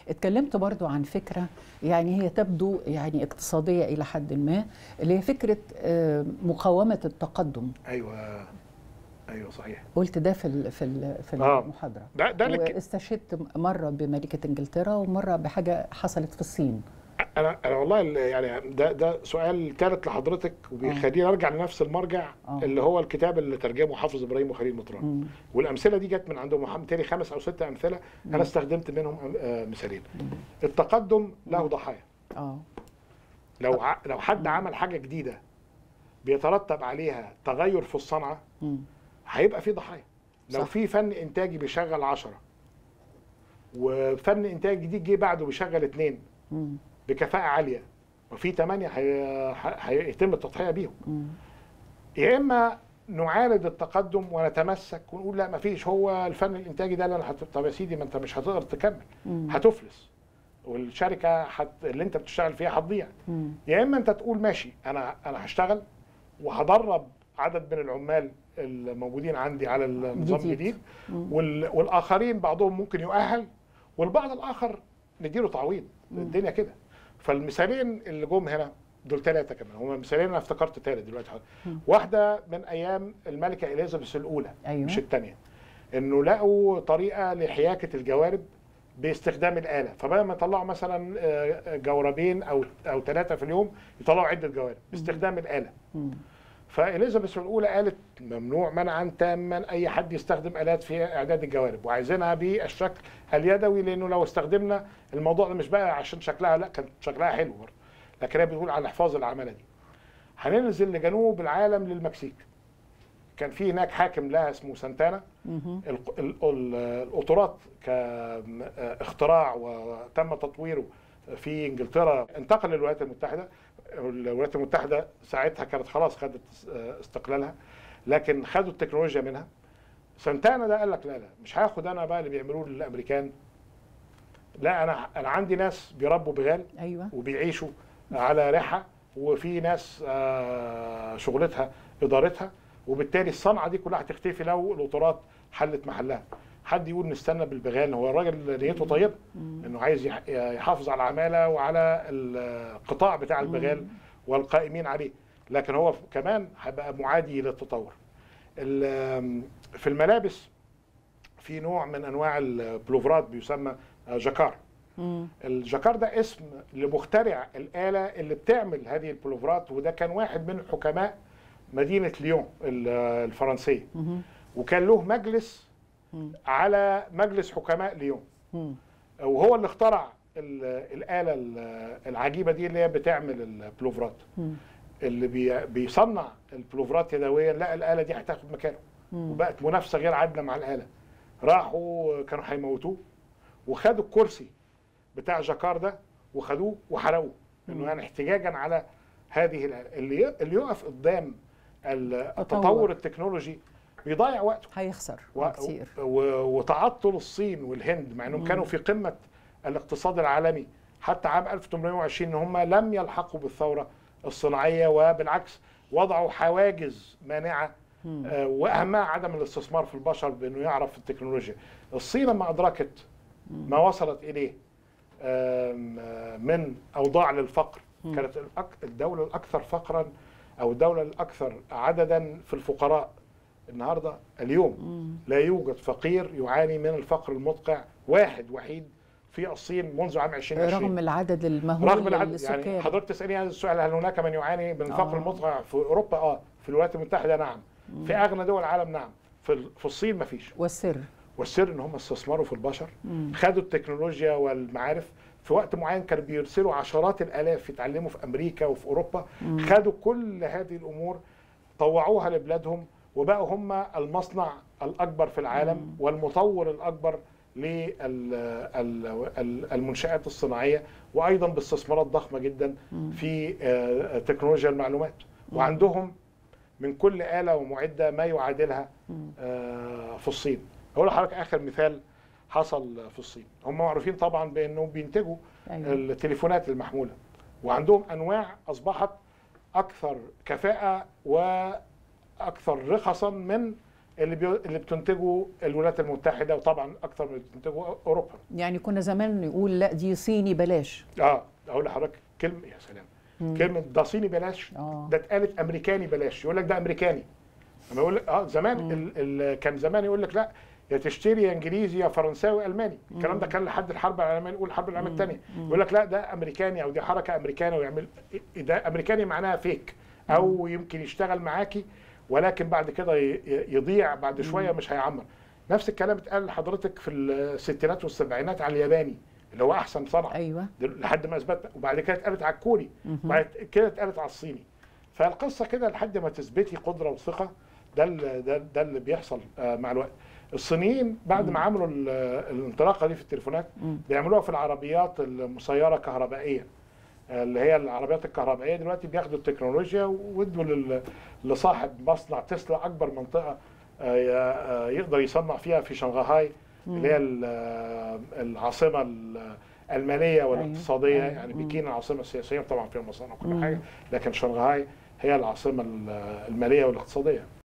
اتكلمت برضو عن فكرة يعني هي تبدو يعني اقتصادية إلى حد ما اللي هي فكرة آه، مقاومة التقدم ايوه ايوه صحيح قلت ده في ال- في ال- في آه. المحاضرة ده ده اللي ك- واستشهدت مرة بملكة إنجلترا ومرة بحاجة حصلت في الصين انا انا والله ال- يعني ده ده سؤال ثالث لحضرتك وبيخليني ارجع لنفس المرجع آه. اللي هو الكتاب اللي ترجمه حافظ ابراهيم وخليل مطران مم. والامثله دي جت من عندهم محمد تاني خمس او ست امثله انا استخدمت منهم أم- آه، مثالين التقدم له ضحايا اه لو ع- لو حد عمل حاجه جديده بيترتب عليها تغير في الصنعه مم. هيبقى في ضحايا لو صح. في فن انتاجي بيشغل عشرة وفن انتاج جديد جه بعده بيشغل اتنين مم. بكفاءه عاليه وفي ثمانيه هي- ه- هيتم التضحيه بيهم مم. يا اما نعاند التقدم ونتمسك ونقول لا مفيش هو الفن الانتاجي ده اللي انا هت... طب يا سيدي ما انت مش هتقدر تكمل مم. هتفلس والشركه حت... اللي انت بتشتغل فيها هتضيع مم. يا اما انت تقول ماشي انا انا هشتغل وهدرب عدد من العمال الموجودين عندي على النظام جديد. الجديد مم. وال... والاخرين بعضهم ممكن يؤهل والبعض الاخر نديله تعويض مم. الدنيا كده فالمثالين اللي جم هنا دول ثلاثه كمان هم مثالين انا افتكرت ثالث دلوقتي مم. واحده من ايام الملكه اليزابيث الاولى أيوة. مش الثانيه انه لقوا طريقه لحياكه الجوارب باستخدام الاله فبدل ما يطلعوا مثلا آه، جوربين او او ثلاثه في اليوم يطلعوا عده جوارب باستخدام الاله مم. فاليزابيث الاولى قالت ممنوع منعا تاما اي حد يستخدم الات في اعداد الجوارب وعايزينها بالشكل اليدوي لانه لو استخدمنا الموضوع ده مش بقى عشان شكلها لا كان شكلها حلو برضه لكن هي بتقول على حفاظ العماله دي هننزل لجنوب العالم للمكسيك كان في هناك حاكم لها اسمه سانتانا مم. الق- ال- ال- القطارات كاختراع وتم تطويره في انجلترا انتقل للولايات المتحده الولايات المتحده ساعتها كانت خلاص خدت استقلالها لكن خدوا التكنولوجيا منها سانتانا ده قال لك لا لا مش هاخد انا بقى اللي بيعملوه الامريكان لا انا انا عندي ناس بيربوا بغال أيوة وبيعيشوا على ريحه وفي ناس آه، شغلتها ادارتها وبالتالي الصنعه دي كلها هتختفي لو القطارات حلت محلها حد يقول نستنى بالبغال هو الراجل نيته طيبه انه عايز يح- يحافظ على العماله وعلى القطاع بتاع البغال والقائمين عليه لكن هو كمان هيبقى معادي للتطور ال- في الملابس في نوع من انواع البلوفرات بيسمى جاكار مم. الجاكار ده اسم لمخترع الآلة اللي بتعمل هذه البلوفرات وده كان واحد من حكماء مدينة ليون ال- الفرنسية مم. وكان له مجلس مم. على مجلس حكماء ليون مم. وهو اللي اخترع ال- الآلة ال- العجيبة دي اللي هي بتعمل البلوفرات مم. اللي بي- بيصنع البلوفرات يدويا لا الآلة دي هتاخد مكانه مم. وبقت منافسة غير عادلة مع الآلة راحوا كانوا هيموتوه وخدوا الكرسي بتاع جاكار ده وخدوه وحرقوه انه يعني احتجاجا على هذه الآلة اللي اللي يقف قدام التطور التكنولوجي بيضيع وقته هيخسر و- كتير و- وتعطل الصين والهند مع انهم مم. كانوا في قمه الاقتصاد العالمي حتى عام 1820 ان هم لم يلحقوا بالثوره الصناعيه وبالعكس وضعوا حواجز مانعه مم. آه، واهمها عدم الاستثمار في البشر بانه يعرف التكنولوجيا. الصين لما ادركت ما وصلت اليه آم، آه، من اوضاع للفقر مم. كانت الأك- الدوله الاكثر فقرا او الدوله الاكثر عددا في الفقراء النهارده اليوم مم. لا يوجد فقير يعاني من الفقر المدقع واحد وحيد في الصين منذ عام 2020 رغم العدد المهول رغم العدد للسكان يعني حضرتك تسالني هذا السؤال هل هناك من يعاني من الفقر آه. المدقع في اوروبا اه في الولايات المتحده نعم في اغنى دول العالم نعم في ال- في الصين ما فيش والسر والسر ان هم استثمروا في البشر مم. خدوا التكنولوجيا والمعارف في وقت معين كانوا بيرسلوا عشرات الالاف يتعلموا في امريكا وفي اوروبا مم. خدوا كل هذه الامور طوعوها لبلادهم وبقوا هم المصنع الاكبر في العالم والمطور الاكبر للمنشات الصناعيه وايضا باستثمارات ضخمه جدا في آه، تكنولوجيا المعلومات وعندهم من كل آلة ومعدة ما يعادلها آه، في الصين أقول لحضرتك آخر مثال حصل في الصين هم معروفين طبعا بأنه بينتجوا أيوة. التليفونات المحمولة وعندهم أنواع أصبحت أكثر كفاءة وأكثر رخصا من اللي بي... اللي بتنتجه الولايات المتحده وطبعا اكثر من اللي بتنتجه اوروبا يعني كنا زمان نقول لا دي صيني بلاش اه اقول لحضرتك كلمه يا سلام كلمه ده صيني بلاش اه ده اتقالت امريكاني بلاش يقول لك ده امريكاني لما يقول لك اه زمان ال... ال... كان زمان يقول لك لا يا تشتري يا انجليزي يا فرنساوي الماني الكلام ده كان لحد الحرب العالميه الاولى الحرب العالميه الثانيه يقول لك لا ده امريكاني او دي حركه امريكانيه ويعمل ده امريكاني معناها فيك او يمكن يشتغل معاكي ولكن بعد كده ي- ي- يضيع بعد شويه مش هيعمر نفس الكلام اتقال لحضرتك في الستينات والسبعينات على الياباني اللي هو احسن صنعه ايوه دل- لحد ما اثبتنا وبعد كده اتقالت على الكوري وبعد كده اتقالت على الصيني فالقصه كده لحد ما تثبتي قدره وثقه ده اللي ده, ده اللي بيحصل آه، مع الوقت الصينيين بعد ما عملوا ال- الانطلاقه دي في التليفونات مم. بيعملوها في العربيات المسيره كهربائيا آه، اللي هي العربيات الكهربائيه دلوقتي بياخدوا التكنولوجيا وادوا لل- لصاحب مصنع تسلا اكبر منطقه آه، ي- آه، يقدر يصنع فيها في شنغهاي اللي هي ال- آه، العاصمه ال- الماليه والاقتصاديه أيوة. يعني مم. بكين العاصمه السياسيه طبعا فيها مصانع وكل مم. حاجه لكن شنغهاي هي العاصمه ال- الماليه والاقتصاديه